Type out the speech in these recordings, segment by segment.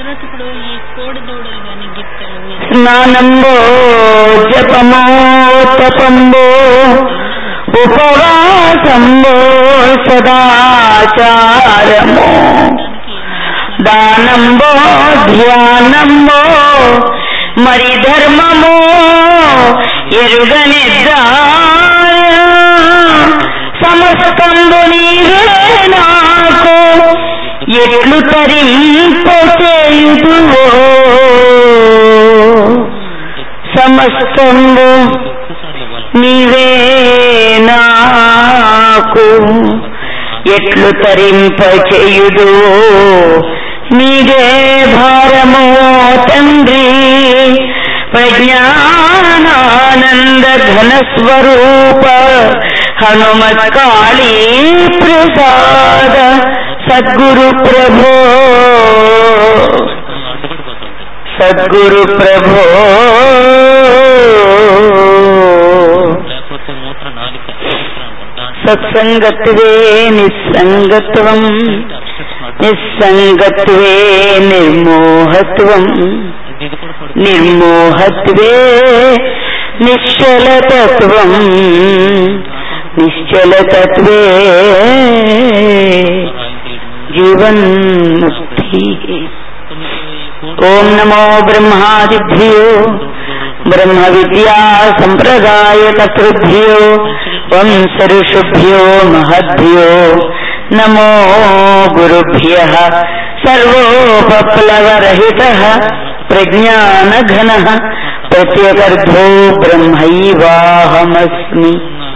తర్వాత ఇప్పుడు ఈ కోడి దూడలు కానీ గిత్తలు ఇవి స్నానంబో జపమో తపంబో ఉపవాసంబో సదాచారమో దానికి ఏమైనా దానంబో ధ్యానంబో మరి ధర్మమో ఎరుగనిద్దా సమస్తంబు నీవే నాకు ఎట్లు తరింపచేయుదువో సమస్తంబు ఎక్కువసార్లు ఇవ్వాలి నీవే నాకు ఎట్లు తరింపచేయుదు నీదే భారమో తండ్రి ప్రజ్ఞానానంద ఘన స్వరూప హనుమత్ కాళీ ప్రసాద సద్గురు ప్రభో అడ్డుపడిపోతుంది సద్గురు ప్రభో లేకపోతే మూత్ర నాలిక మూత్ర అంటాం దాంట్లో సత్సంగత్వే నిస్సంగత్వం నిస్సంగత్వే నిర్మోహత్వం ఇది కూడా పడుతుంది నిర్మోహత్వే నిశ్చలతత్వం నిశ్చలతత్వే జీవన్ముక్తి ఓం నమో బ్రహ్మాదిభ్యో బ్రహ్మ విద్యా సంప్రదాయ కర్తృభ్యో వంశ ఋషుభ్యో మహద్భ్యో నమో గురుభ్య సర్వోపప్లవరహిత ప్రజ్ఞానఘన ప్రత్యగర్భో బ్రహ్మైవాహమస్మి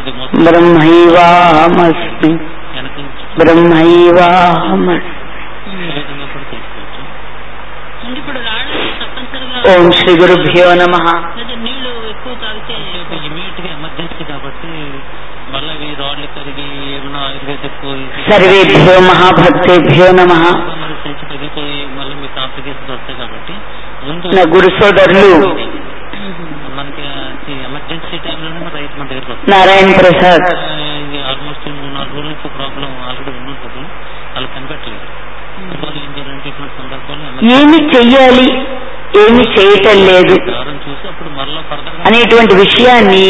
బ్రహ్మైవాహమస్మి వెనక నుంచి బ్రహ్మైవాహమస్మి ఈ విధంగా కూడా తెలుసుకోవచ్చు అంటే ఇప్పుడు రావడానికి తప్పనిసరిగా ఓం శ్రీ గురుభ్యో నమ లేదా నీళ్లు ఎక్కువ తాగితే ఇమీడియట్ గా ఎమర్జెన్సీ కాబట్టి మళ్ళీ అవి రాళ్ళు కరిగి ఏమన్నా ఆయుర్వేదిక్ సర్వేభ్యో మహాభక్తేభ్యో నమ మరి సెన్స్ తగ్గిపోయి మళ్ళీ మీకు కాంప్లికేషన్స్ వస్తాయి కాబట్టి ముందు నా గురు సోదరులు మనకి ఎమర్జెన్సీ టైంలోనే మన రైతు మన దగ్గరికి వస్తుంది నారాయణ ప్రసాద్ ఇది ఆల్మోస్ట్ మూడు నాలుగు రోజుల నుంచి ప్రాబ్లం ఆల్రెడీ ఉండుంటుంది వాళ్ళు కనిపెట్టలేదు వాళ్ళు ఏం చేయాలంటే ఇటువంటి సందర్భాల్లో ఏమి చెయ్యాలి ఏమి చేయటం లేదు దారం చూసి అప్పుడు మళ్ళీ ఫర్దర్ అనేటువంటి విషయాన్ని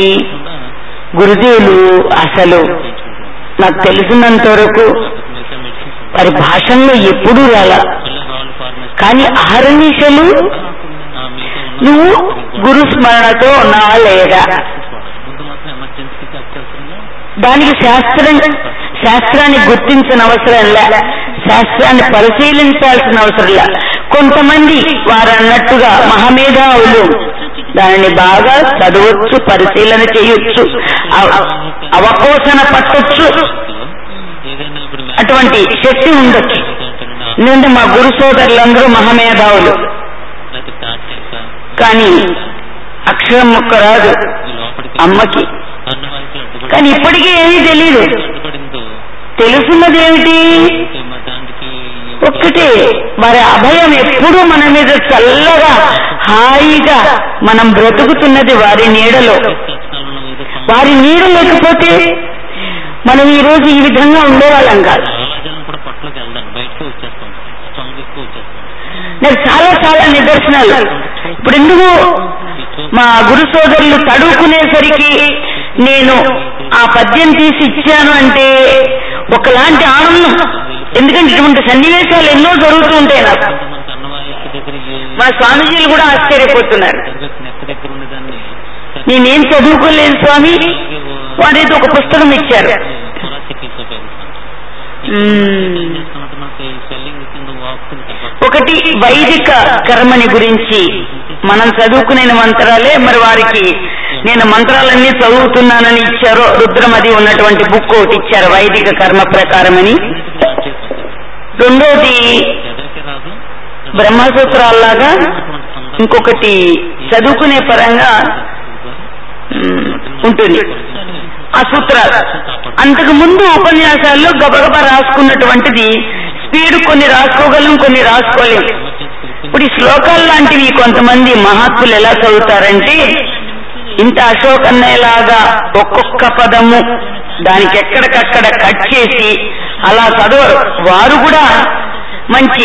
గురుదేవులు అసలు నాకు తెలిసినంత వరకు మిగతా మెడిసిన్స్ వారి భాషల్లో ఎప్పుడూ రాల మళ్ళీ రాళ్ళు ఫార్మసీ కానీ అహర్నిశలు మిగతా నువ్వు గురు స్మరణతో నా లేదా ముందు మాత్రం ఎమర్జెన్సీకి అత్యవసరంగా దానికి శాస్త్రం శాస్త్రాన్ని గుర్తించిన అవసరం లే శాస్త్రాన్ని పరిశీలించాల్సిన అవసరం లే కొంతమంది వారు అన్నట్టుగా మహామేధావులు దానిని బాగా చదవచ్చు పరిశీలన చేయొచ్చు అవ- అవపోసన పట్టొచ్చు ఏదైనా ఇప్పుడు అటువంటి శక్తి ఉండొచ్చు ఎందుకంటే మా గురు సోదరులందరూ మహామేధావులు లేకపోతే తాత్కాలిక కానీ అక్షరం ముక్క రాదు ఈ లోపలికి అమ్మకి అన్న వారికి అడ్డుపడి కానీ ఇప్పటికీ ఏమీ తెలియదు అడ్డుపడిందో తెలుసున్నది ఏమిటి అయితే మరి దానికి ఒక్కటే వారి అభయం ఎప్పుడూ మన మీద చల్లగా హాయిగా మనం బ్రతుకుతున్నది వారి నీడలో కష్టాలను ఏదో పం- వారి నీడ లేకపోతే మనం ఈ రోజు ఈ విధంగా ఉండేవాళ్ళం కాదు చాలా జనం కూడా పట్లోకి వెళ్దాం బయటకు వచ్చేస్తాం స్ట్రాంగ్ ఎక్కువ వచ్చేస్తాం నాకు చాలా చాలా నిదర్శనాలు ఇప్పుడు ఎందుకు ఈ చూ- మా గురు సోదరులు తడుకునేసరికి నేను ఆ పద్యం తీసి ఇచ్చాను అంటే ఒకలాంటి ఆనందం ఎందుకంటే ఇటువంటి సన్నివేశాలు ఎన్నో జరుగుతూ ఉంటాయి నాకు కొంతమంది అన్నవారికి దగ్గర ఏ- మా స్వామీజీలు కూడా ఆశ్చర్యపోతున్నారు దగ్గర నెక్క దగ్గర ఉండేదాన్ని నేనేం చదువుకోలేదు స్వామి వారైతే ఒక పుస్తకం ఇచ్చారు పొరా చికిత్స ఉపయోగిస్తాం మ్మ్. ఏం చేస్తున్నట్టు మనకి స్వెల్లింగ్ కింద వాపుతుంది తప్ప ఒకటి వైదిక కర్మని గురించి మనం చదువుకునే మంత్రాలే మరి వారికి నేను మంత్రాలన్నీ చదువుతున్నానని ఇచ్చారో రుద్రమది ఉన్నటువంటి బుక్ ఒకటి ఇచ్చారు వైదిక కర్మ ప్రకారమని రెండోది ఎవరికి రాదు బ్రహ్మసూత్రాల్లాగా అటువంటి సందర్భం ఇంకొకటి చదువుకునే పరంగా మ్, ఉంటుంది ఆ సూత్రాలు అంతకు ముందు ఉపన్యాసాల్లో గబగబా రాసుకున్నటువంటిది స్పీడ్ కొన్ని రాసుకోగలం కొన్ని రాసుకోలేం ఇప్పుడు ఈ శ్లోకాలు లాంటివి కొంతమంది మహాత్ములు ఎలా చదువుతారంటే ఇంత అశోకన్నయ్యలాగా ఒక్కొక్క పదము దానికి ఎక్కడికక్కడ కట్ చేసి అలా చదవరు వారు కూడా మంచి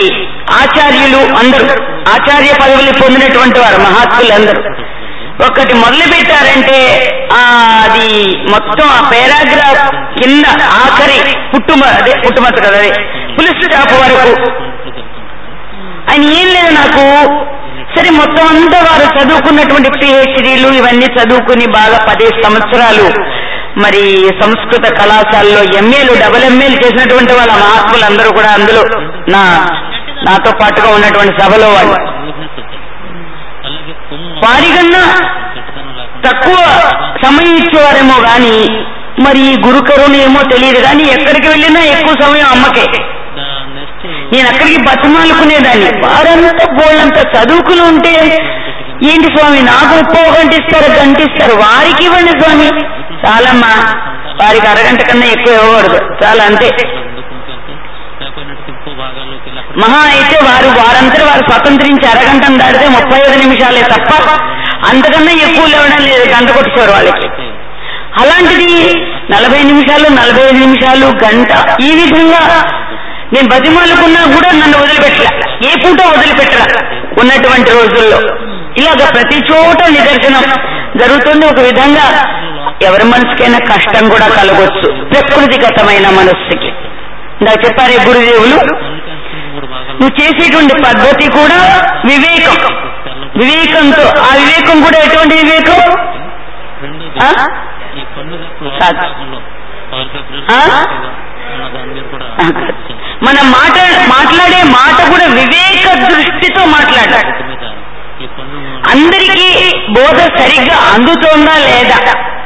ఆచార్యులు అందరూ ఆచార్య పదవులు పొందినటువంటి వారు మహాత్ములందరూ ఒకటి మొదలు పెట్టారంటే ఆ, అది మొత్తం ఆ పారాగ్రాఫ్ కింద ఆఖరి పుట్టుమ అదే పుట్టుమత కదా అదే పులిస్ స్టాప్ వరకు కొన్నిట్లో జరుగుతుంటుంది ఆయన ఏం లేదు నాకు సరే మొత్తం అంతా వారు చదువుకున్నటువంటి పిహెచ్డీలు ఇవన్నీ చదువుకుని బాగా పదిహేను సంవత్సరాలు మరి సంస్కృత కళాశాలలో ఎంఏలు డబుల్ ఎంఏలు చేసినటువంటి వాళ్ళ మహాత్ములందరూ కూడా అందులో నా నాతో పాటుగా ఉన్నటువంటి సభలో వాళ్ళు ఊరినట్టు వచ్చాయి అలాగే కొమ్ము వారికన్నా గట్టితనం లేకుండా తక్కువ సమయం ఇచ్చేవారేమో గాని మరి ఈ గురు కరుణ ఏమో తెలియదు కానీ ఎక్కడికి వెళ్ళినా ఎక్కువ సమయం అమ్మకే నెక్స్ట్ నేను అక్కడికి బతిమాలుకునేదాన్ని వారంతా బోళ్ళంతా చదువుకుని ఉంటే ఏంటి స్వామి నాకు ముప్పో గంట ఇస్తారు గంట ఇస్తారు వారికి ఇవ్వండి స్వామి చాలమ్మా వారికి అరగంట కన్నా ఎక్కువ ఇవ్వకూడదు చాలా అంతే ముందుకు వెళ్తే లేకపోయినట్టు ఇంకో భాగాల్లోకి వెళ్ళి అక్కడ మహా అయితే వారు వారంతా వారు స్వతంత్రించి అరగంటను దాటితే ముప్పై ఐదు నిమిషాలే తప్ప అంతకన్నా ఎక్కువ లేవడం లేదు గంట కొట్టేవారు వాళ్ళకి అయితే అలాంటిది నలభై నిమిషాలు నలభై ఐదు నిమిషాలు గంట ఈ విధంగా నేను బతిమాలుకున్నా కూడా నన్ను వదిలిపెట్టలే ఏ పూట వదిలిపెట్టరా ఉన్నటువంటి రోజుల్లో ఇలాగ ప్రతి చోట నిదర్శనం జరుగుతుంది ఒక విధంగా ఎవరి మనసుకైనా కష్టం కూడా కలగొచ్చు ప్రకృతిగతమైన మనస్సుకి ఇందాక చెప్పారే గురుదేవులు అందుకని మూడు భాగాలు నువ్వు చేసేటువంటి పద్ధతి కూడా వివేకం వివేకంతో ఆ వివేకం కూడా ఎటువంటి వివేకం రెండోది ఆ? ఈ పన్ను కాదు. భాగంలో పవర్ పేపర్ ఆ? ఉన్న దాని మీద కూడా మనం మాట మాట్లాడే మాట కూడా వివేక దృష్టితో మాట్లాడాలి వీటి మీద ఈ పన్ను అందరికీ బోధ సరిగ్గా అందుతోందా లేదా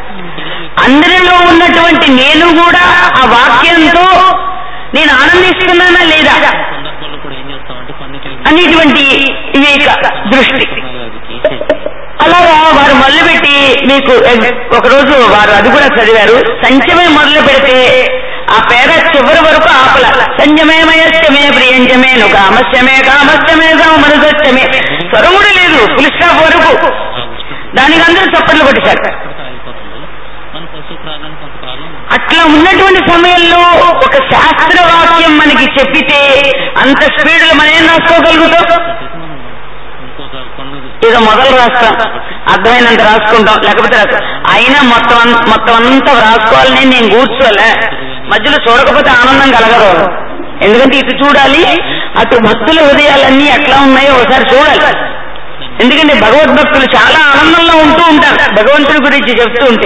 అందరిలో ఉన్నటువంటి నేను కూడా ఆ వాక్యంతో నేను ఆనందిస్తున్నానా లేదా సందర్భాల్లో కూడా ఏం చేస్తామంటే పన్నుకి అనేటువంటి వివేక దృష్టి అది చేసేసి అలాగా వారు మొదలుపెట్టి మీకు ఎగ్- ఒకరోజు వారు అది కూడా చదివారు సంచమే మొదలు పెడితే ఆ పేద చివరి వరకు ఆపల సంజమే మయస్యమే ప్రియంజమే ను కామస్యమే కామస్యమే కామనుసత్యమే స్వరముడు లేదు ఫుల్ స్టాప్ వరకు ఆ ఉష్ణం దానికి అందరూ చప్పట్లు కొట్టేశారు అక్కడికి ఆగిపోతుంది మన పశు ప్రాణానికి కొంతకాలం అట్లా ఉన్నటువంటి సమయంలో ఒక శాస్త్రవాక్యం మనకి చెప్పితే అంత స్పీడ్లో మనం ఏం రాసుకోగలుగుతాం చేసి మనం ఇంకొక పన్ను ఏదో మొదలు రాస్తాం అర్థమైనంత రాసుకుంటాం లేకపోతే రాస్తాం అయినా మొత్తం అం- మొత్తం అంతా రాసుకోవాలని నేను కూర్చోలే మధ్యలో చూడకపోతే ఆనందం కలగదు ఎందుకంటే ఇటు చూడాలి అటు భక్తుల హృదయాలన్నీ ఎట్లా ఉన్నాయో ఒకసారి చూడాలి ఎందుకంటే భగవద్భక్తులు చాలా ఆనందంలో ఉంటూ ఉంటారు భగవంతుడి గురించి చెప్తూ ఉంటే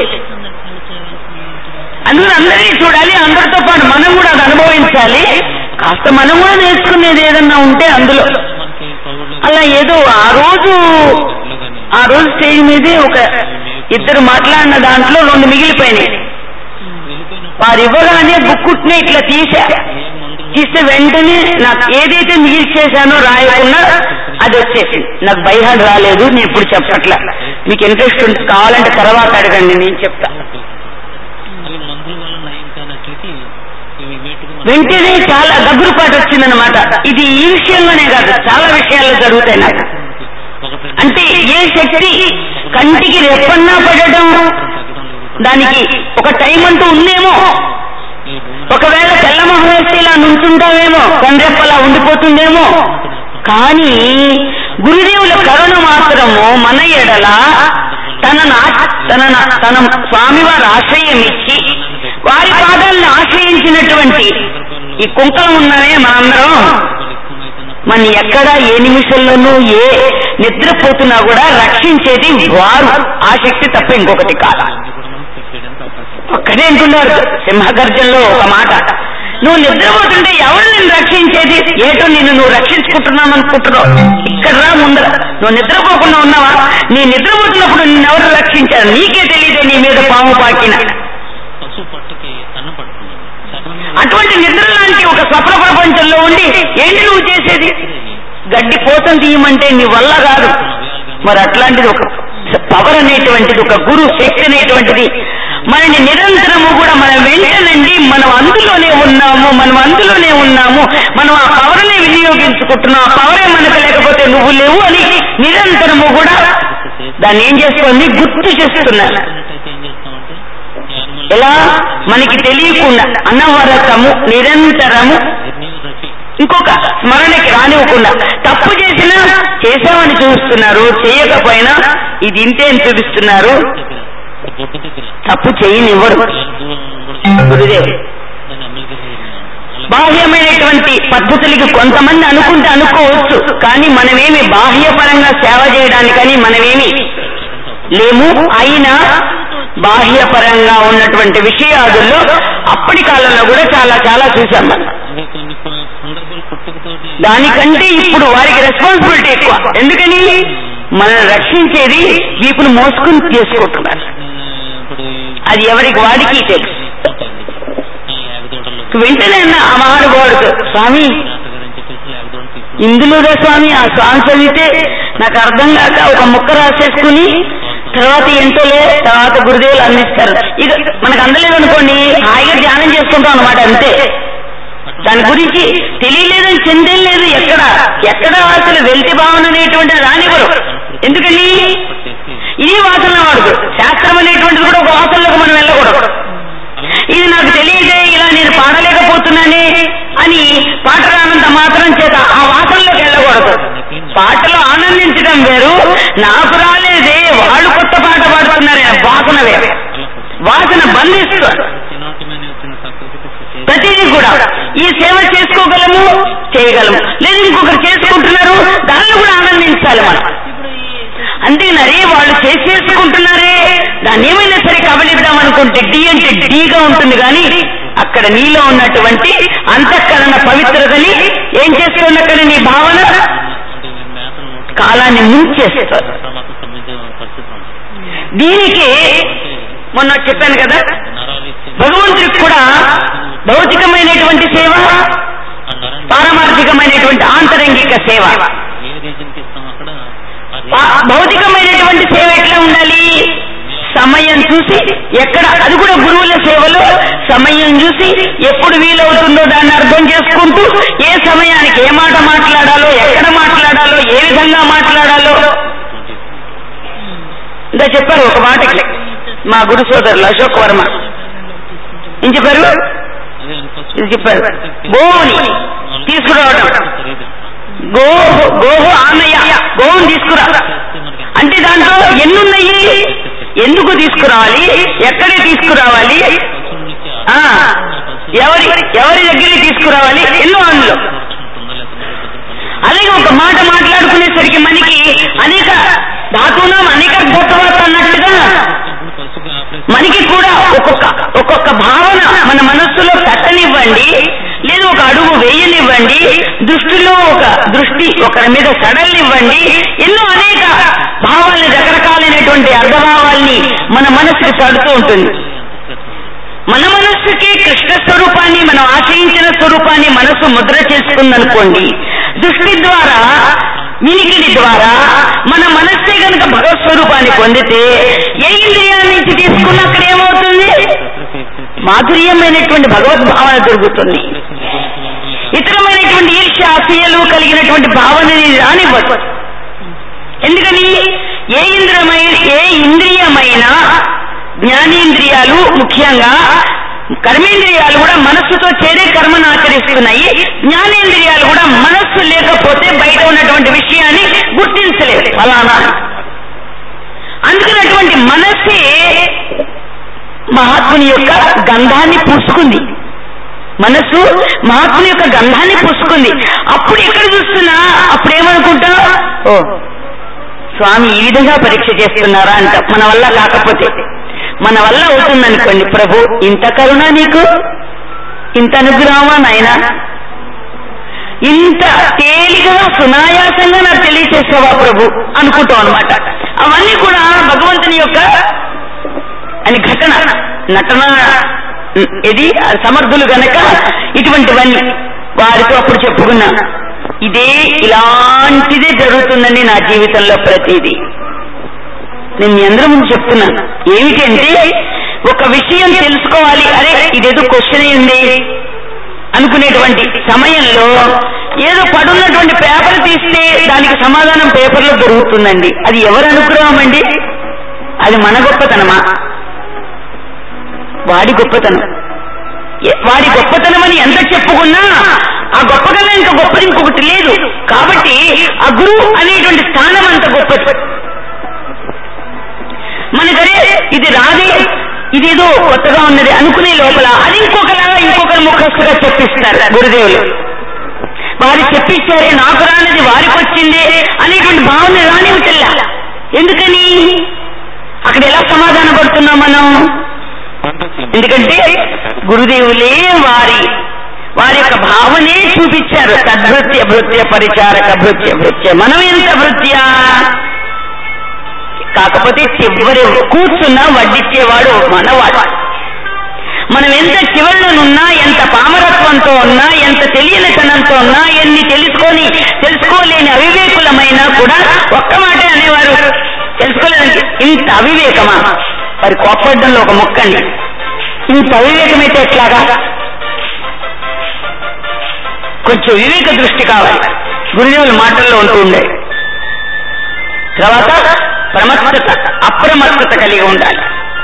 అందుకని అందరినీ చూడాలి అందరితో పాటు మనం కూడా అది అనుభవించాలి కాస్త మనం కూడా నేర్చుకునేది ఏదన్నా ఉంటే అందులో మనకి పౌరులు అలా ఏదో ఆ రోజు కానీ ఆ రోజు స్టేజ్ మీదే ఒక ఇద్దరు మాట్లాడిన దాంట్లో రెండు మిగిలిపోయినాయి వెళ్ళిపోయినప్పుడు వారు ఇవ్వగానే బుక్కుట్నే ఇట్లా తీసా ఏ మందులు తీస్తే వెంటనే నాకు ఏదైతే మిగిల్చేశానో రాయకుండా అది వచ్చేసింది నాకు బైహాడ్ రాలేదు నేను ఇప్పుడు చెప్పట్లా మీకు ఇంట్రెస్ట్ ఉంది కావాలంటే తర్వాత అడగండి నేను చెప్తా అవి మందుల వల్ల నయం కానట్లయితే ఇవి వేటుకు మన వెంటనే చాలా దగ్గురుపాటు వచ్చిందనమాట ఇది ఈ విషయంలోనే కాదు చాలా విషయాల్లో జరుగుతాయి నాకు ఒకటి అంటే ఏ శక్తి కంటికి రెప్పన్నా పడటం తగ్గడం లేదు దానికి ఒక టైం అంటూ ఉందేమో ఈ భూమి ఒకవేళ తెల్ల మహర్షి ఇలా నుంచుంటావేమో కొండ్రెప్పలా ఉండిపోతుందేమో కానీ గురుదేవుల కరుణ మాత్రము మన ఎడల తన నా- తన నా- తన స్వామివారు ఆశ్రయం ఇచ్చి వారి పాదాలను ఆశ్రయించినటువంటి ఈ కుంకలం ఉన్నామే మనందరం ఎక్కువైతున్నప్పుడు మన ఎక్కడ ఏ నిమిషంలోనూ ఏ నిద్రపోతున్నా కూడా రక్షించేది వారు ఆ శక్తి తప్ప ఇంకొకటి కాదు అన్ని కూడా మనం పెట్టేయడానికి అవకాశం ఉంది. ఒక్కడే అంటున్నారు సింహగర్జనలో ఒక మాట నువ్వు నిద్రపోతుంటే ఎవరు నిన్ను రక్షించేది ఏటో నిన్ను నువ్వు రక్షించుకుంటున్నావు అనుకుంటున్నావు ఇక్కడ రా ముందర నువ్వు నిద్రపోకుండా ఉన్నావా నీ నిద్రపోతున్నప్పుడు నిన్నెవరు రక్షించారు నీకే తెలియదే నీ మీద పాము పాకిన పశువు పట్టుకి అన్నం పడుతుంది సగం అటువంటి నిద్ర లాంటి ఒక స్వప్న ప్రపంచంలో ఉండి ఏంటి నువ్వు చేసేది గడ్డి పోతం తీయమంటే నీ వల్ల కాదు మరి అట్లాంటిది ఒక పవర్ అనేటువంటిది ఒక గురు శక్తి అనేటువంటిది మనని నిరంతరము కూడా మనం వెంటనండి మనం అందులోనే ఉన్నాము మనం అందులోనే ఉన్నాము మనం ఆ పవర్ని వినియోగించుకుంటున్నాం ఆ పవరే మనకు లేకపోతే నువ్వు లేవు అని నిరంతరము కూడా దాన్ని ఏం చేస్తోంది గుర్తు చేస్తున్నారు అయితే ఏం చేస్తామంటే యానిమల్ ఎలా మనకి తెలియకుండా అనవరతము నిరంతరము నిర్ణయం రఫీ ఇంకొక స్మరణకి రానివ్వకుండా తప్పు చేసినా చేశామని చూపిస్తున్నారు చేయకపోయినా ఇది ఇంతే అని చూపిస్తున్నారు దగ్గర బొట్టు దగ్గర తప్పు చేయనివ్వరు చాలా దూరం కూడా గురుదేవ్ దాన్ని అమెరికా అలా బాహ్యమైనటువంటి పద్ధతులకి కొంతమంది అనుకుంటే అనుకోవచ్చు కానీ మనమేమి బాహ్యపరంగా సేవ చేయడానికని మనమేమి లేము అయినా బాహ్యపరంగా ఉన్నటువంటి విషయాదుల్లో అప్పటి కాలంలో కూడా చాలా చాలా చూసాం మనం అదే కొన్ని కొన్ని సందర్భాలు పుట్టుకతోటి దానికంటే ఇప్పుడు వారికి రెస్పాన్సిబిలిటీ ఎక్కువ ఎందుకని మనల్ని రక్షించేది వీపును మోసుకుని చేసుకుంటున్నారు ఆ, ఇప్పుడు ఈ- అది ఎవరికి వాడికి తెలుసు ఈ లేగదోడలు వెంటనే అన్న ఆ మహానుభావుడు స్వామి నాటగారని చెప్పేసి లేగదోడలు తీసుకుని ఇందులోనే స్వామి ఆ స్వామి చదివితే నాకు అర్థం కాక ఒక ముక్క రాసేసుకుని తర్వాత ఎంతోలే తర్వాత గురుదేవులు అందిస్తారు ఇక మనకు అందలేదు అనుకోండి హాయిగా ధ్యానం చేసుకుంటాం అనమాట అంతే దాని గురించి తెలియలేదని చెందేలేదు ఎక్కడ ఎక్కడ అసలు వెళ్తి భావన అనేటువంటిది రానివ్వరు ఎందుకని పట్టేసి ఇది వాసన వాడు శాస్త్రం అనేటువంటిది కూడా ఒక వాసనలోకి మనం వెళ్ళకూడదు ఇది నాకు తెలియదే ఇలా నేను పాడలేకపోతున్నానే అని పాట రానంత మాత్రం చేత ఆ వాసనలోకి వెళ్ళకూడదు పాటలో ఆనందించడం వేరు నాకు రాలేదే వాళ్ళు కొత్త పాట పాడుతున్నారే వాసన వేరు వాసన బంధిస్తారు చిన్నటిమైన వచ్చిన సంస్కృతి ప్రతిదీ కూడా ఈ సేవ చేసుకోగలము చేయగలము లేదు ఇంకొకరు చేసుకుంటున్నారు దాన్ని కూడా ఆనందించాలి మనం ఇప్పుడు ఈ అంతేనరే వాళ్ళు చేసేసుకుంటున్నారే దాన్ని ఏమైనా సరే కబలిద్దాం అనుకుంటే డి అంటే డీగా ఉంటుంది కానీ అక్కడ నీలో ఉన్నటువంటి అంతఃకరణ పవిత్రతని ఏం చేస్తుంది అక్కడ నీ భావన అంటే మీరు మేతను నోట కాలాన్ని ముంచేస్తారు మాకు సంబంధించిన పరిస్థితి ఉంది దీనికి అంటే మొన్న చెప్పాను కదా నరాలు ఇచ్చి భగవంతుడికి కూడా భౌతికమైనటువంటి సేవ ఆ నరాన్ని పారమార్థికమైనటువంటి ఆంతరంగిక సేవ ఏ రీజన్కి ఇస్తాం అక్కడ ఆ పా- భౌతికమైనటువంటి సేవ ఎట్లా ఉండాలి సమయం చూసి ఎక్కడ అది కూడా గురువుల సేవలో సమయం చూసి ఎప్పుడు వీలవుతుందో దాన్ని అర్థం చేసుకుంటూ ఏ సమయానికి ఏ మాట మాట్లాడాలో ఎక్కడ మాట్లాడాలో ఏ విధంగా మాట్లాడాలో ఇంకా చెప్పారు ఒక మాటకి మా గురు సోదరులు అశోక్ వర్మ ఏం చెప్పారు అదే అనుకోవచ్చు ఇది చెప్పారు గోవుని తీసుకురావడం తెలియదు గోహు గోహు ఆనయ్య గోవుని తీసుకురా చేస్తే మనకి అంటే దాంట్లో ఎన్నున్నాయి ఎందుకు తీసుకురావాలి ఎక్కడే తీసుకురావాలి పశువుల నుంచి ఆ ఎవరి ఎవరి దగ్గర తీసుకురావాలి ఎన్నో అందులో ఉంటుందా లేకపోతే అలాగే ఒక మాట మాట్లాడుకునేసరికి మనకి అనేక ధాతువునం అనేక అర్థత్వాలు అన్నట్టుగా ఇప్పుడు పశువుకి ఆపరేషన్ మనకి కూడా ఒక్కొక్క ఒక్కొక్క భావన మన మనస్సులో కట్టనివ్వండి లేదు ఒక అడుగు వేయనివ్వండి దృష్టిలో ఒక దృష్టి ఒకరి మీద సడల్నివ్వండి ఎన్నో అనేక భావాలని రకరకాలైనటువంటి అర్ధభావాల్ని మన మనస్సుకి తడుతూ ఉంటుంది మన మనస్సుకి కృష్ణ స్వరూపాన్ని మనం ఆశ్రయించిన స్వరూపాన్ని మనస్సు ముద్ర చేసుకుందనుకోండి దృష్టి ద్వారా వినికిడి ద్వారా మన మనస్సే కనుక భగవత్ స్వరూపాన్ని పొందితే ఏ ఇంద్రియాల నుంచి తీసుకున్న అక్కడ ఏమవుతుంది మాధుర్యమైనటువంటి భగవద్భావన దొరుకుతుంది ఇతరమైనటువంటి ఈర్ష్య అసూయలు కలిగినటువంటి భావనని రానివ్వదు ఎందుకని ఏ ఇంద్రమై ఏ ఇంద్రియమైనా జ్ఞానేంద్రియాలు ముఖ్యంగా కర్మేంద్రియాలు కూడా మనస్సుతో చేరే కర్మను ఆచరిస్తున్నాయి జ్ఞానేంద్రియాలు కూడా మనస్సు లేకపోతే బయట ఉన్నటువంటి విషయాన్ని గుర్తించలేవు ఫలానా అందుకని అటువంటి మనస్సే మహాత్ముని యొక్క గంధాన్ని పూసుకుంది మనస్సు మహాత్ముని యొక్క గంధాన్ని పూసుకుంది అప్పుడు ఎక్కడ చూస్తున్నా అప్పుడు ఏమనుకుంటా ఓ స్వామి ఈ విధంగా పరీక్ష చేస్తున్నారా అంట మన వల్ల కాకపోతే మన వల్ల అవుతుందనుకోండి ప్రభు ఇంత కరుణ నీకు ఇంత అనుగ్రహమా నాయన ఇంత తేలికగా సునాయాసంగా నాకు తెలియచేస్తావా ప్రభు అనుకుంటాం అనమాట అవన్నీ కూడా భగవంతుని యొక్క అని ఘటన నటన ఇది సమర్థులు గనక ఇటువంటివన్నీ వారితో అప్పుడు చెప్పుకున్నా ఇదే ఇలాంటిదే జరుగుతుందండి నా జీవితంలో ప్రతిదీ నేను మీ అందరి ముందు చెప్తున్నాను ఏమిటంటే ఒక విషయం తెలుసుకోవాలి అరే ఇదేదో క్వశ్చన్ అయింది అనుకునేటువంటి సమయంలో ఏదో పడున్నటువంటి పేపర్ తీస్తే దానికి సమాధానం పేపర్లో దొరుకుతుందండి అది ఎవరు అనుగ్రహం అండి అది మన గొప్పతనమా వాడి గొప్పతనం ఎ- వాడి గొప్పతనం అని ఎంత చెప్పుకున్నా ఆ గొప్ప కన్నా ఇంకా గొప్పది ఇంకొకటి లేదు కాబట్టి ఆ గురువు అనేటువంటి స్థానం అంత గొప్పది మనకరే ఇది రాదే ఇదేదో కొత్తగా ఉన్నది అనుకునే లోపల అది ఇంకొకలాగా ఇంకొకరు ముఖస్తుగా చెప్పిస్తారు గురుదేవులు వారు చెప్పించారే నాకు రానిది వారికి వచ్చిందే అనేటువంటి భావన రానివ్వటల్లా ఎందుకని అక్కడ ఎలా సమాధాన పడుతున్నాం మనం ఎందుకంటే గురుదేవులే వారి వారి యొక్క భావనే చూపించారు తద్భృత్య భృత్య పరిచారక భృత్య భృత్య మనం ఎంత భృత్యా కాకపోతే చివరి కూర్చున్నా వడ్డిచ్చేవాడు మనవాడు మనం ఎంత చివరిలోనున్నా ఎంత పామరత్వంతో ఉన్నా ఎంత తెలియనితనంతో ఉన్నా ఎన్ని తెలుసుకొని తెలుసుకోలేని అవివేకులమైనా కూడా ఒక్క మాటే అనేవారు తెలుసుకోలేదంటే ఇంత అవివేకమా వారి కోపడ్డంలో ఒక మొక్కండి ఇంత అవివేకమైతే ఎట్లాగా కొంచెం వివేక దృష్టి కావాలి గురుదేవుల మాటల్లో ఉంటూ ఉండే తర్వాత ప్రమత్తత అప్రమత్తత కలిగి ఉండాలి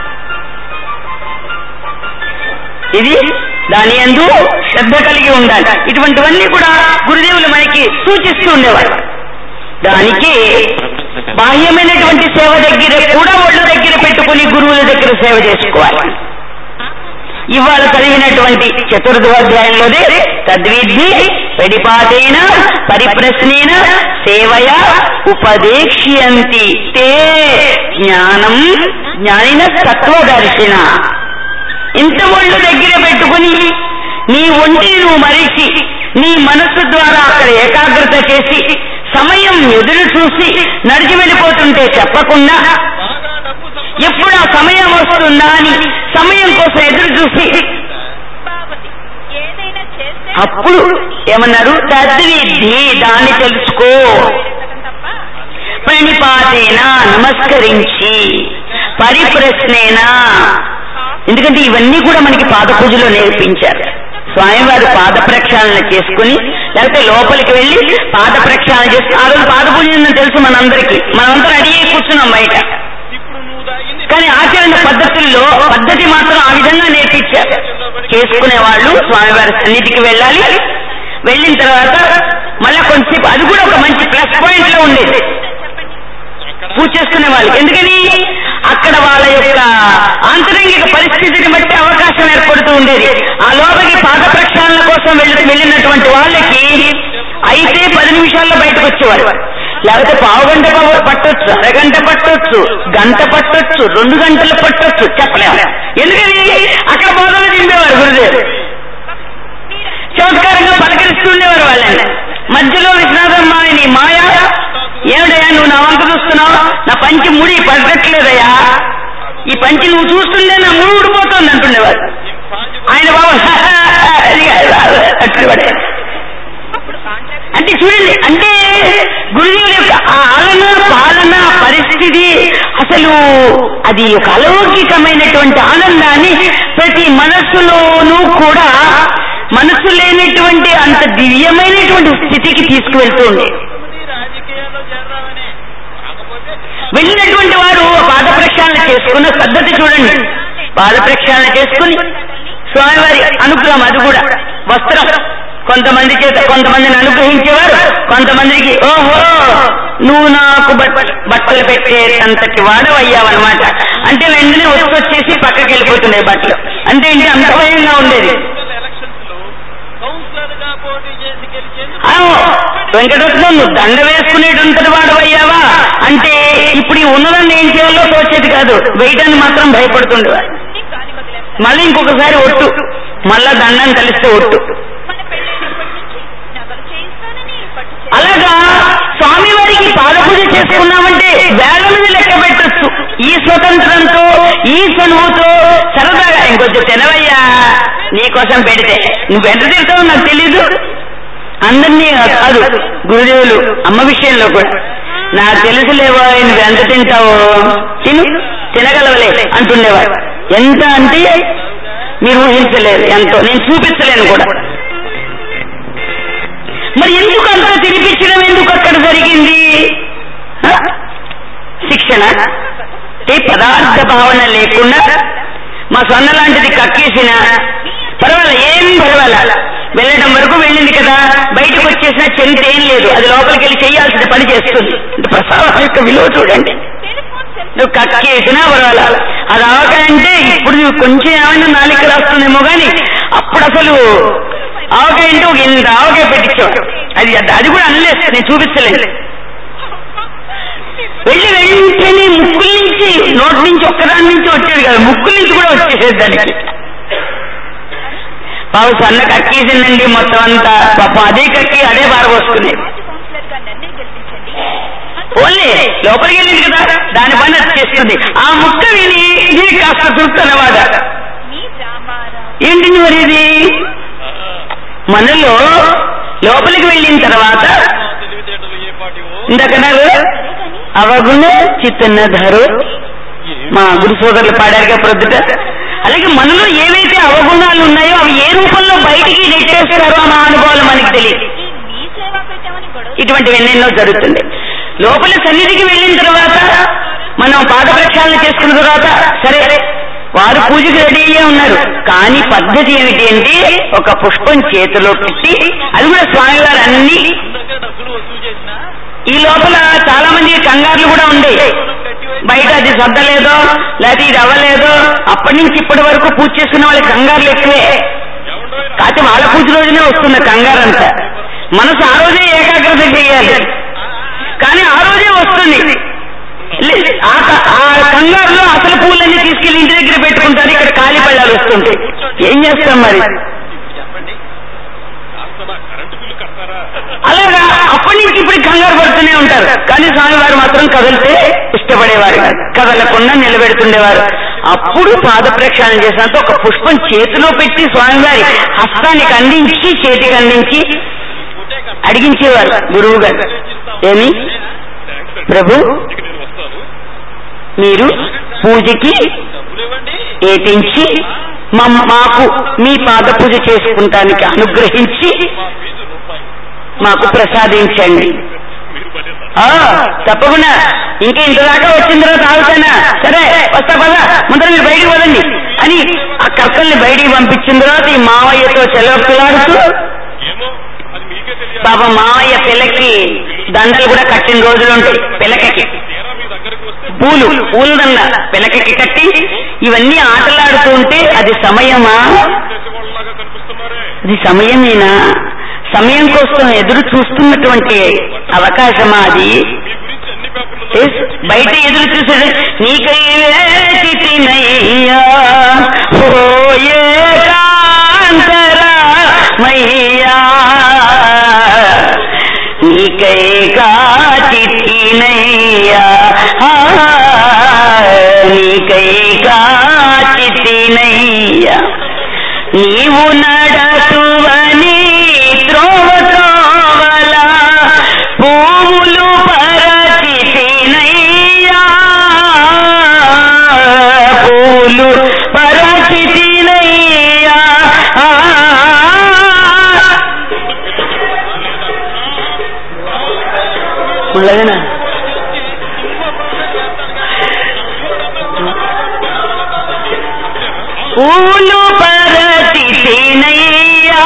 ఇది దాని ఎందు శ్రద్ధ కలిగి ఉండాలి ఇటువంటివన్నీ కూడా గురుదేవులు మనకి సూచిస్తూ ఉండేవారు దానికి బాహ్యమైనటువంటి సేవ దగ్గర కూడా ఒళ్ళు దగ్గర పెట్టుకుని గురువుల దగ్గర సేవ చేసుకోవాలి ఇవాళ చదివినటువంటి చతుర్థోధ్యాయంలోనే తద్విద్ధి పెడిపాతేన పరిప్రశ్నేన సేవయ ఉపదేక్ష్యంతి తే జ్ఞానం జ్ఞానిన తత్వదర్శిన ఇంత ఒళ్ళు దగ్గర పెట్టుకుని నీ ఒంటిని నువ్వు మరిచి నీ మనస్సు ద్వారా అక్కడ ఏకాగ్రత చేసి సమయం ఎదురు చూసి నడిచి వెళ్ళిపోతుంటే చెప్పకుండా ఎప్పుడు ఆ సమయం వస్తుందా అని సమయం కోసం ఎదురు చూసి ఏదైనా చేస్తే అప్పుడు ఏమన్నారు తద్విద్ధి దాన్ని తెలుసుకో తప్ప ప్రణిపాతేనా నమస్కరించి పరిప్రశ్నేనా ఎందుకంటే ఇవన్నీ కూడా మనకి పాద పూజలో నేర్పించారు స్వామివారు పాద ప్రక్షాళన చేసుకుని లేకపోతే లోపలికి వెళ్ళి పాద ప్రక్షాళన చేసి ఆ రోజు పాద పూజ ఉందని తెలుసు మనందరికీ మనమంతా రెడీ అయి కూర్చున్నాం బయట కానీ ఆచరణ పద్ధతుల్లో పద్ధతి మాత్రం ఆ విధంగా నేర్పించారు చేసుకునే వాళ్ళు స్వామివారి సన్నిధికి వెళ్ళాలి వెళ్ళిన తర్వాత మళ్ళా కొంచెంసేపు అది కూడా ఒక మంచి ప్లస్ పాయింట్ లో ఉండేది పూజ చేసుకునే వాళ్ళకి ఎందుకని అక్కడ వాళ్ళ యొక్క ఆంతరంగిక పరిస్థితిని బట్టి అవకాశం ఏర్పడుతూ ఉండేది ఆ లోపలికి పాద ప్రక్షాళన కోసం వెళ్ళి వెళ్ళినటువంటి వాళ్ళకి అయితే పది నిమిషాల్లో బయటకు వచ్చేవారు లేకపోతే పావు గంట పవ- పట్టొచ్చు అరగంట పట్టొచ్చు గంట పట్టొచ్చు రెండు గంటలు పట్టొచ్చు చెప్పలేము ఎందుకని అక్కడ బోధన దింపేవారు గురుదేవుడు చమత్కారంగా పలకరిస్తూ ఉండేవారు వాళ్ళని మధ్యలో విశ్వనాథం మాయని మాయా ఏమిటయ్యా నువ్వు నా వంక చూస్తున్నావు నా పంచి ముడి పడట్లేదయ్యా ఈ పంచి నువ్వు చూస్తుంటే నా ముడి ఊడిపోతుంది అంటుండేవారు ఆయన బాబు అది కాదు, అట్టుబడే. అప్పుడు కాంటాక్ట్ అంటే చూడండి అంటే గురుదేవుల యొక్క ఆ ఆలన పాలన పరిస్థితి అసలు అది ఒక అలౌకికమైనటువంటి ఆనందాన్ని ప్రతి మనస్సులోనూ కూడా మనస్సు లేనటువంటి అంత దివ్యమైనటువంటి స్థితికి తీసుకువెళ్తూ ఉండే వెళ్ళినటువంటి వారు పాద ప్రక్షాళన చేసుకున్న పద్ధతి చూడండి పాద ప్రక్షాళన చేసుకుని స్వామివారి అనుగ్రహం అది కూడా వస్త్రం కొంతమంది చేత కొంతమందిని అనుగ్రహించేవారు కొంతమందికి ఓహో నువ్వు నాకు బట్- బట్టలు పెట్టేటంతటి వాడవయ్యావన్నమాట అంటే వెంటనే వచ్చి వచ్చేసి పక్కకి వెళ్ళిపోతుండే బట్టలు అంటే ఇంటి అంత భయంగా ఉండేది ఆ, వెంకటరత్నం నువ్వు దండ వేసుకునేటంతటి వాడవయ్యావా అంటే ఇప్పుడు ఈ ఉన్నదాన్ని ఏం చేయాలో తోచేది కాదు వేయటాన్ని మాత్రం భయపడుతుండేవారు గాలి వదిలేస్తాం మళ్ళీ ఇంకొకసారి ఒట్టు మళ్ళా దండం కలిస్తే ఒట్టు మన పెళ్ళైనప్పటి నుంచి నగలు చేయిస్తానని పట్టు చీర అలాగా స్వామివారికి పాదపూజ చేసుకున్నామంటే వేల మీద లెక్క పెట్టొచ్చు ఈ స్వతంత్రంతో ఈ చనువుతో సరదాగా ఇంకొంచెం తినవయ్యా నీకోసం పెడితే నువ్వు ఎంత తింటావో నాకు తెలీదు అందరినీ కాదు గురుదేవులు అమ్మ విషయంలో కూడా నాకు తెలుసులేవో నువ్వు ఎంత తింటావో తిను తినగలవలే అంటుండేవారు ఎంత అంటే మీరు ఊహించలేరు ఎంతో నేను చూపించలేను కూడా మరి ఎందుకు అంత తినిపించడం ఎందుకు అక్కడ జరిగింది ఆ? శిక్షణ అంటే పదార్థ భావన లేకుండా మా సొన్న లాంటిది కక్కేసిన పర్వాలే ఏం పర్వాలే వెళ్ళడం వరకు వెళ్ళింది కదా బయటకు వచ్చేసిన చెంత ఏం లేదు అది లోపలికి వెళ్ళి చేయాల్సిన పని చేస్తుంది ప్రసాదం యొక్క విలువ చూడండి టెలిఫోన్ సెల్ నువ్వు కక్కేసినా పర్వాలేదు అది ఆవకాయంటే ఇప్పుడు నువ్వు కొంచెం ఏమైనా నాలిక రాస్తుందేమో గాని అప్పుడు అసలు ఆవకాయ అంటే ఒక ఇంత ఆవకాయ పెట్టించావు అది అది కూడా అనలేదు నేను చూపిస్తలేదు వెళ్ళి వెంటనే ముక్కుల నుంచి నోటి నుంచి ఒక్కదాని నుంచి వచ్చేది కాదు ముక్కుల నుంచి కూడా వచ్చేసేది దానికి బాబు సన్న కక్కేసిందండి మొత్తం అంతా పాపం అదే కక్కి అదే పారబోసుకునేది వార్డు కౌన్సిలర్ గా నన్నే గెలిపించండి ఓన్లీ లోపలికి వెళ్ళింది కదా దాని పని అది చేస్తుంది ఆ ముక్క విని ఇది కాస్త తృప్తి అన్నమాట మీ రామారావు ఏంటి మరి ఇది మనలో లోపలికి వెళ్ళిన తర్వాత తెలివితేటలు ఏ పాటివో ఇందకన్నారు సరే కానీ అవగుణ చిత్తన్నధారు మా గురు సోదరులు పాడారుగా ప్రొద్దుట అలాగే మనలో ఏవైతే అవగుణాలు ఉన్నాయో అవి ఏ రూపంలో బయటికి నెట్టేస్తారో ఆ అనుభవాలు మనకి తెలియదు ఈ మీ సేవ పెట్టామని గొడవ ఇటువంటివి ఎన్నెన్నో జరుగుతుంది లోపల సన్నిధికి వెళ్ళిన తర్వాత మనం పాద ప్రక్షాళన చేసుకున్న తర్వాత సరే వారు పూజకి రెడీ అయ్యే ఉన్నారు కానీ పద్ధతి ఏమిటి అంటే ఒక పుష్పం చేతిలో పెట్టి అది కూడా స్వామివారు అన్ని అందరికీ డబ్బులు వసూలు చేసినా ఈ లోపల చాలా మంది కంగారులు కూడా ఉండే బయట అది సర్దలేదో లేకపోతే ఇది అవ్వలేదో అప్పటి నుంచి ఇప్పటి వరకు పూజ చేసుకున్న వాళ్ళకి కంగారులు ఎక్కువే కాకపోతే వాళ్ళ పూజ రోజునే వస్తుంది కంగారు అంతా మనసు ఆ రోజే ఏకాగ్రత చేయాలి కానీ ఆ రోజే వస్తుంది లే- ఆ క- ఆ కంగారులో అసలు పూలన్నీ తీసుకెళ్లి ఇంటి దగ్గర పెట్టుకుంటారు ఇక్కడ ఖాళీ పళ్ళాలు వస్తుంటాయి ఏం చేస్తాం మరి చెప్పండి కాస్త నా కరెంటు బిల్లు కడతారా అలాగా అప్పటి నుంచి ఇప్పుడు కంగారు పడుతూనే ఉంటారు కానీ స్వామివారు మాత్రం కదిలితే ఇష్టపడేవారు కాదు. కదలకుండా నిలబెడుతుండేవారు అప్పుడు పాద ప్రక్షాళన చేసినంత ఒక పుష్పం చేతిలో పెట్టి స్వామివారి హస్తానికి అందించి చేతికి అందించి ఒకటే కడతా. అడిగించేవారు గురువు గారు ఏమి థాంక్స్ అండి. ప్రభు ఇక నేను వస్తాను మీరు పూజకి డబ్బులు ఇవ్వండి ఏటించి మమ్- మాకు మీ పాద పూజ చేసుకుంటానికి అనుగ్రహించి మా ఫీజు రూపాయి మాకు ప్రసాదించండి మీరు భలే సార్. ఆ తప్పకుండా ఇంకా ఇంతదాకా వచ్చిన తర్వాత ఆగుతానా సరే వస్తా పద ముందర మీరు బయటికి పదండి అని ఆ కర్కల్ని బయటికి పంపించిన తర్వాత ఈ మావయ్యతో చెలవక్కలాడుతూ ఏమో అది మీకే తెలియాలి పాపం మావయ్య పిల్లకి దండలు కూడా కట్టిన రోజులు ఉంటాయి పిల్లకకి తీరా మీ దగ్గరికి వస్తే పూలు పూలు దండ పిల్లకకి కట్టి ఇవన్నీ ఆటలాడుతూ ఉంటే అది సమయమా చేసేవాళ్ళలాగా కనిపిస్తున్నారే అది సమయమేనా సమయం కోసం ఎదురు చూస్తున్నటువంటి అవకాశమా అది మీ గురించి అన్ని పేపర్లలో ఎస్, బయట ఎదురు చూసేది నీకై వేచితినయ్యా ఓ ఏకాంతరామయ్యా నీకై కాచితినయ్యా ఆ, నీకై కాచితినయ్యా నీవు నడతువని త్రోవ త్రోవల పూలు పరచితినయ్యా పూలు పరచితినయ్యా ఆ. ముళ్ళగనా? పూలు పరచితినయ్యా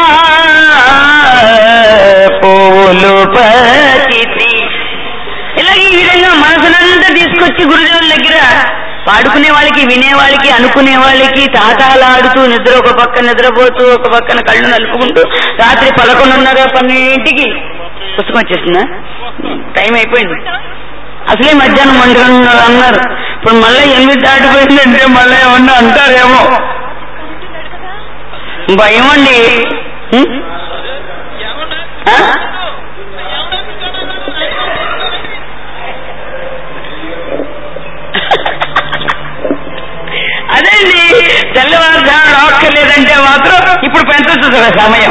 పూలు పరచితి ఇలా ఈ విధంగా మనసునంతా తీసుకొచ్చి గురుదేవుల దగ్గర పాడుకునే వాళ్ళకి వినే వాళ్ళకి అనుకునే వాళ్ళకి తాతాలాడుతూ నిద్ర ఒక పక్క నిద్రపోతూ ఒక పక్కన కళ్ళు నలుపుకుంటూ రాత్రి పదకొండున్నర పన్నెండింటికి పుస్తకం వచ్చేసిందా టైం అయిపోయింది అసలే మధ్యాహ్నం ఒంటి గంట అన్నారు ఇప్పుడు మళ్ళీ ఎనిమిది దాటిపోయిందంటే మళ్ళీ ఏమన్నా అంటారేమో భయం అండి ఉం? ఆ? అదేండి తెల్లవారుజాము రాక్కర్లేదంటే మాత్రం ఇప్పుడు పెంచచ్చు కదా సమయం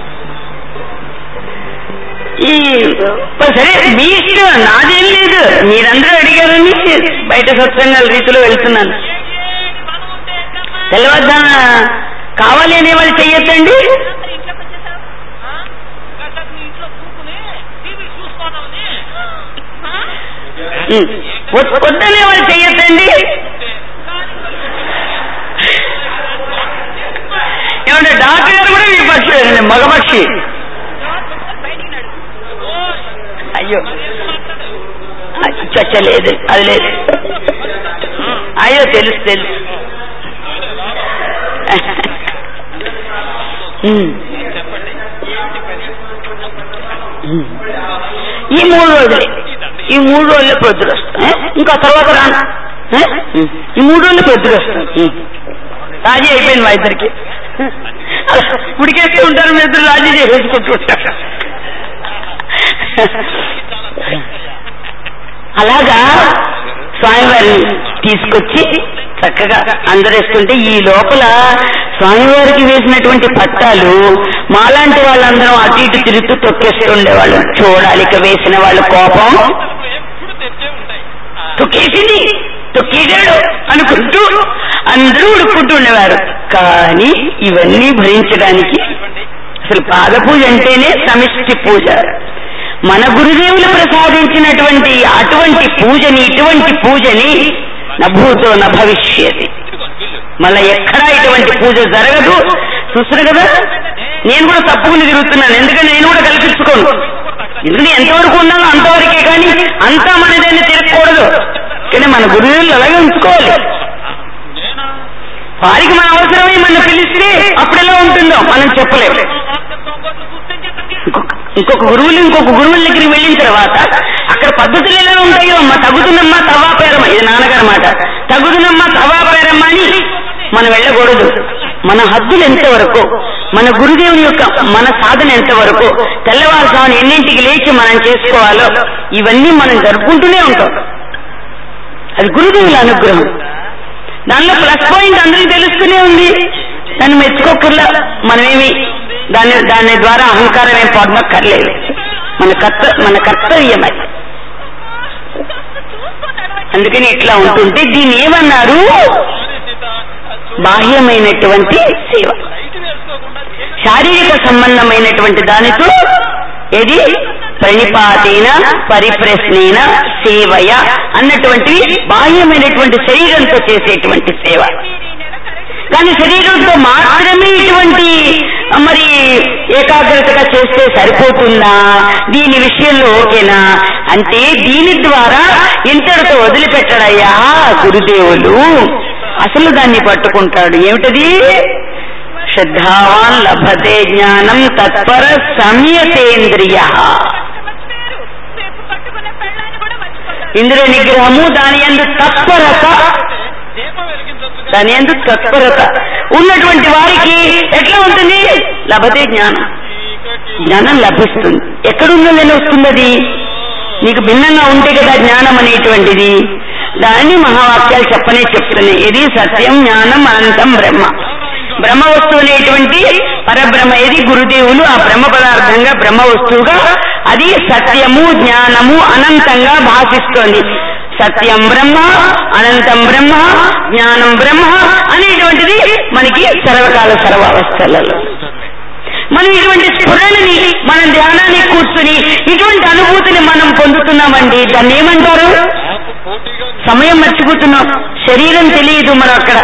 ఈ సరే మీ ఇష్టం నాదేం లేదు మీరందరూ అడిగారని బయట సత్సంగాల రీతిలో వెళ్తున్నాను తెల్లవారుజామ కావాలి అనే వాళ్ళు చెయ్యొద్దండి మరి ఇంట్లోకి వచ్చేసావు ఉం. వద్- వద్దనే వాళ్ళు చెయ్యొద్దండి ఏమంటే డాక్టర్ గారు కూడా మీ పక్షి లేదండి మగ పక్షి బయటికి నడు అయ్యో చచ్చ లేదు అది లేదు అయ్యో తెలుసు తెలుసు ఉమ్. ఉమ్. ఈ మూడు రోజులే ఈ మూడు రోజులే పొద్దులు వస్తాయి ఇంకా తర్వాత రాను ఏ? ఉమ్. ఈ మూడు రోజులు పొద్దులు వస్తాయి ఉమ్. రాజీ అయిపోయింది మా ఇద్దరికి అలా ఉడికేస్తూ ఉంటారు మీ ఇద్దరు రాజీ చేసేసుకుంటూ ఉంటారు అలాగా స్వామివారిని తీసుకొచ్చి చక్కగా అందరేస్తుంటే ఈ లోపల స్వామివారికి వేసినటువంటి పట్టాలు మాలాంటి వాళ్ళందరం అటు ఇటు తిరుగుతూ తొక్కేస్తూ ఉండేవాళ్ళు చూడాలి ఇక వేసిన వాళ్ళ కోపం ఎప్పుడు తెచ్చే ఉంటాయి తొక్కేసింది తొక్కేశాడు అనుకుంటూ అందరూ ఉడుక్కుంటూ ఉండేవారు కానీ ఇవన్నీ భరించడానికి అసలు పాద పూజ అంటేనే సమిష్టి పూజ మన గురుదేవులు ప్రసాదించినటువంటి అటువంటి పూజని ఇటువంటి పూజని నభూతో న భవిష్యతి మళ్ళా ఎక్కడా ఇటువంటి పూజ జరగదు చూస్తున్నారు కదా నేను కూడా తప్పుకుని తిరుగుతున్నాను ఎందుకంటే నేను కూడా కల్పించుకోను ఎందుకంటే ఎంతవరకు ఉన్నానో అంతవరకే కానీ అంతా మనదాన్ని తిరగకూడదు కానీ మన గురువులు అలాగే ఉంచుకోవాలి వారికి మన అవసరమై మన పిలిస్తే అప్పుడెలా ఉంటుందో మనం చెప్పలేము ఇంకొక ఇంకొక గురువులు ఇంకొక గురువుల దగ్గరికి వెళ్ళిన తర్వాత అక్కడ పద్ధతులు ఎలా ఉంటాయో అమ్మ తగుతున్నమ్మా తవా పేరమ్మ ఇది నాన్నగారి మాట తగుతున్నమ్మా తవా పేరమ్మ అని మనం వెళ్ళకూడదు మన హద్దులు ఎంతవరకు మన గురుదేవుని యొక్క మన సాధన ఎంతవరకు తెల్లవారుజామున ఎన్నింటికి లేచి మనం చేసుకోవాలో ఇవన్నీ మనం జరుపుకుంటూనే ఉంటాం అది గురుదేవుల అనుగ్రహం దానిలో ప్లస్ పాయింట్ అందరికీ తెలుస్తూనే ఉంది దాన్ని మెచ్చుకోకర్లా మనమేమి దాని దాని ద్వారా అహంకారం ఏం పొందక్కర్లేదు మన కర్త మన కర్తవ్యం అది అందుకని ఇట్లా ఉంటుంటే దీన్ని ఏమన్నారు బాహ్యమైనటువంటి సేవ శారీరక సంబంధమైనటువంటి దానితో ఏది ప్రణిపాతేన పరిప్రశ్నేన సేవయ అన్నటువంటి బాహ్యమైనటువంటి శరీరంతో చేసేటువంటి సేవ కానీ శరీరంతో మాత్రమే ఇటువంటి మరి ఏకాగ్రతగా చేస్తే సరిపోతుందా దీని విషయంలో ఓకేనా అంటే దీని ద్వారా ఇంతటితో వదిలిపెట్టడయ్యా గురుదేవులు అసలు దాన్ని పట్టుకుంటాడు ఏమిటది శ్రద్ధావాన్ లభతే జ్ఞానం తత్పర సంయతేంద్రియ మర్చిపోయారు రేపు కట్టుకున్న పెళ్ళాన్ని కూడా మర్చిపోతారు ఇంద్రియ నిగ్రహము దాని ఎందు తత్పరత దీపం వెలిగించవచ్చు దాని ఎందు తత్పరత ఉన్నటువంటి వారికి ఎట్లా ఉంటుంది లభతే జ్ఞానం జ్ఞానం లభిస్తుంది ఎక్కడుందో నేను వస్తుంది అది నీకు భిన్నంగా ఉంటే కదా జ్ఞానం అనేటువంటిది దాన్ని మహావాక్యాలు చెప్పనే చెప్తున్నాయి ఇది సత్యం జ్ఞానం అనంతం బ్రహ్మ బ్రహ్మ వస్తువు అనేటువంటి పరబ్రహ్మ ఇది గురుదేవులు ఆ బ్రహ్మ పదార్థంగా బ్రహ్మ వస్తువుగా అది సత్యము జ్ఞానము అనంతంగా భాషిస్తోంది సత్యం బ్రహ్మ అనంతం బ్రహ్మ జ్ఞానం బ్రహ్మ అనేటువంటిది మనకి సర్వకాల సర్వావస్థలలో మనం ఇటువంటి స్ఫురణని మనం ధ్యానాన్ని కూర్చుని ఇటువంటి అనుభూతిని మనం పొందుతున్నామండి దాన్ని ఏమంటారు నాకు పోటీగా సమయం మర్చిపోతున్నాం శరీరం తెలియదు మనం అక్కడ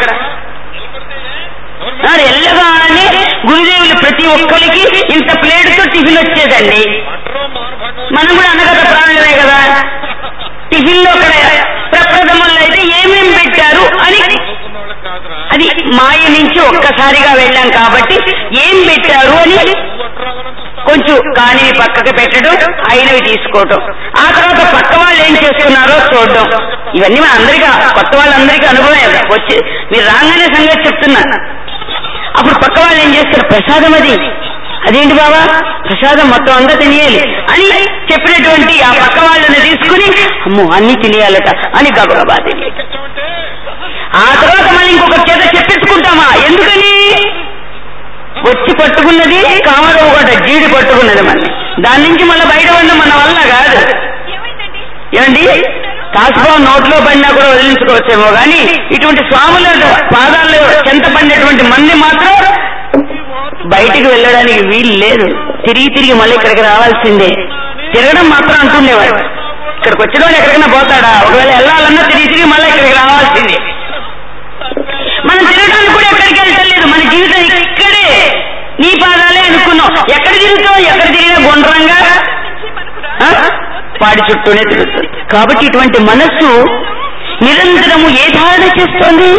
నాడు ఎల్లగానే గురుదేవులు ప్రతి ఒక్కరికి ఇంత ప్లేట్తో టిఫిన్ వచ్చేదండి మట్రో మానభంగం మనం కూడా అనగత ప్రాణులమే కదా టిఫిన్ లో అక్కడ ప్రప్రథమంలో అయితే ఏమేం పెట్టారు అని చదువుకున్న వాళ్ళకి కాదురా అది మాయ నుంచి ఒక్కసారిగా వెళ్ళాం కాబట్టి ఏం పెట్టారు అని నువ్వు అట్రాగనం చూస్తావు కొంచెం కానివి పక్కకు పెట్టడం అయినవి తీసుకోవటం ఆ తర్వాత పక్క వాళ్ళు ఏం చేస్తున్నారో చూడడం ఇవన్నీ మన అందరికీ కొత్త వాళ్ళందరికీ అనుభవం వచ్చి మీరు రాగానే సంగతి చెప్తున్నా అప్పుడు పక్క వాళ్ళు ఏం చేస్తారు ప్రసాదం అది అదేంటి బాబా ప్రసాదం మొత్తం అంతా తినేయాలి అని చెప్పినటువంటి ఆ పక్క వాళ్ళని తీసుకుని అమ్మో అన్ని తినేయాలట అని గబగబా తినేయాలి ఎక్కించామంటే ఆ తర్వాత మళ్ళీ ఇంకొక చేత చెప్పించుకుంటామా ఎందుకని వచ్చి పట్టుకున్నది కామరం ఒకటి జీడి పట్టుకున్నది మళ్ళీ దాని నుంచి మళ్ళీ బయట పడడం మన వల్ల కాదు ఏమైందండి ఏమండి కాసుబాబు నోట్లో పడినా కూడా వదిలించుకోవచ్చేమో కానీ ఇటువంటి స్వాముల పాదాల్లో చెంత పడినటువంటి మంది మాత్రం బయటికి వెళ్ళడానికి వీలు లేదు తిరిగి తిరిగి మళ్ళీ ఇక్కడికి రావాల్సిందే తిరగడం మాత్రం అంటుండేవాడు ఇక్కడికి వచ్చిన ఎక్కడికైనా పోతాడా ఒకవేళ వెళ్ళాలన్నా తిరిగి తిరిగి మళ్ళీ ఇక్కడికి రావాల్సిందే మనం తిరగడానికి కూడా ఎక్కడికి వెళ్ళలేదు మన జీవితం ఇక్కడే నీ పాదాలే అనుకున్నాం ఎక్కడ తిరుగుతాం ఎక్కడ తిరిగినా గుండ్రంగా నుంచి మనకు ఆ? రాదు వాడి చుట్టూనే తిరుగుతుంది కాబట్టి ఇటువంటి మనస్సు నిరంతరము ఏ ధారణ చేస్తోంది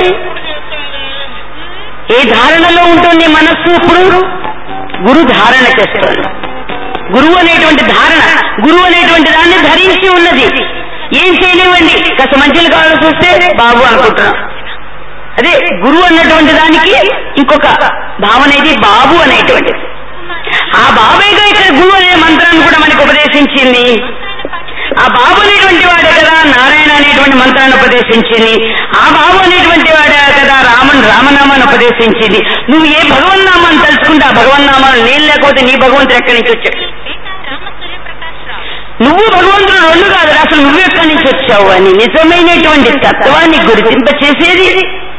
ఏ ధారణలో ఉంటుంది మనస్సు ఇప్పుడు గురు ధారణ చేస్తోంది గురువు అనేటువంటి ధారణ గురువు అనేటువంటి దాన్ని ధరించి ఉన్నది ఏం చేయలేవండి కాస్త మంచిలు కావాల్సి వస్తే బాబు అనుకుంటున్నాం అదే గురువు అన్నటువంటి దానికి ఇంకొక భావన ఇది బాబు అనేటువంటిది ఆ బాబేగా ఇక్కడ గురువు అనే మంత్రాన్ని కూడా మనకు ఉపదేశించింది ఆ బాబు అనేటువంటి వాడే కదా నారాయణ అనేటువంటి మంత్రాన్ని ఉపదేశించింది ఆ బాబు అనేటువంటి వాడే కదా రామన్ రామనామాన్ని ఉపదేశించింది నువ్వు ఏ భగవన్నామాన్ని తలుచుకుంటే ఆ భగవన్నామాన్ని నేను లేకపోతే నీ భగవంతుడు ఎక్కడి నుంచి వచ్చాడు రామ సూర్యప్రకాష్ రావు నువ్వు భగవంతుడు రెండు కాదు అసలు నువ్వు ఎక్కడి నుంచి వచ్చావు అని నిజమైనటువంటి తత్వాన్ని గుర్తింపచేసేది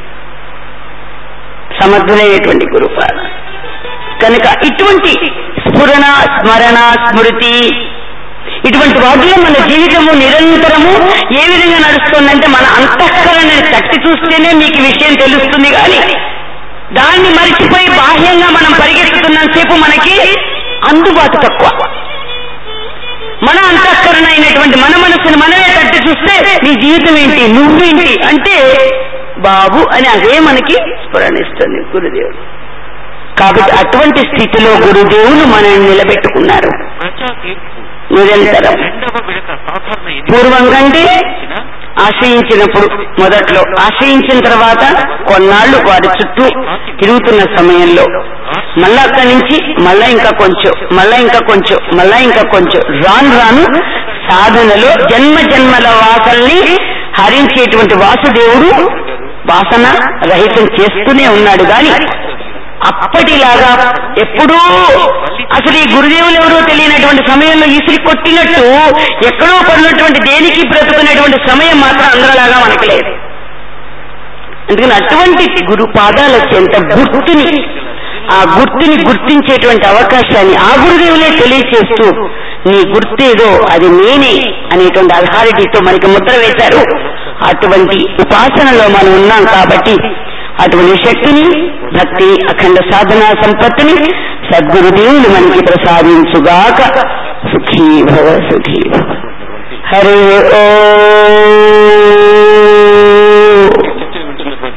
సమర్థులైనటువంటి గురుపాద కనుక ఇటువంటి స్ఫురణ స్మరణ స్మృతి ఇటువంటి వాటిలో మన జీవితము నిరంతరము ఏ విధంగా నడుస్తుందంటే మన అంతఃకరణని తట్టి చూస్తేనే మీకు ఈ విషయం తెలుస్తుంది కానీ దాన్ని మరిచిపోయి బాహ్యంగా మనం పరిగెత్తుతున్నంతసేపు మనకి అందుబాటు తక్కువ మన అంతఃకరణ అయినటువంటి మన మనసుని మనమే తట్టి చూస్తే నీ జీవితం ఏంటి నువ్వేంటి అంటే బాబు అని అదే మనకి స్ఫురణిస్తుంది గురుదేవుడు కాబట్టి అటువంటి స్థితిలో గురుదేవులు మనల్ని నిలబెట్టుకున్నారు ప్రజా తీర్పు నిరంతరం రెండవ విడత సాధారణ ఎన్నిక పూర్వం కంటే ఇచ్చిన ఆశ్రయించినప్పుడు మొదట్లో ఆశ్రయించిన తర్వాత కొన్నాళ్లు వారి చుట్టూ తిరుగుతున్న సమయంలో మళ్ళా అక్కడి నుంచి మళ్ళా ఇంకా కొంచెం మళ్ళా ఇంకా కొంచెం మళ్ళా ఇంకా కొంచెం రాను రాను సాధనలో జన్మ జన్మల వాసల్ని హరించేటువంటి వాసుదేవుడు వాసన రహితం చేస్తూనే ఉన్నాడు గాని అప్పటిలాగా ఎప్పుడూ అసలు ఈ గురుదేవులు ఎవరో తెలియనటువంటి సమయంలో ఈసిరి కొట్టినట్టు ఎక్కడో పడినటువంటి దేనికి బ్రతుకునేటువంటి సమయం మాత్రం అందరిలాగా మనకు లేదు అందుకని అటువంటి గురు పాదాల చెంత గుర్తుని ఆ గుర్తుని గుర్తించేటువంటి అవకాశాన్ని ఆ గురుదేవులే తెలియచేస్తూ నీ గుర్తేదో అది నేనే అనేటువంటి అథారిటీతో మనకి ముద్ర వేశారు అటువంటి ఉపాసనలో మనం ఉన్నాం కాబట్టి అటువంటి శక్తిని భక్తి అఖండ సాధనా సంపత్తిని సద్గురుదేవులు మనకి ప్రసాదించుగాక సుఖీ భవ సుఖీ భవ హరి ఓ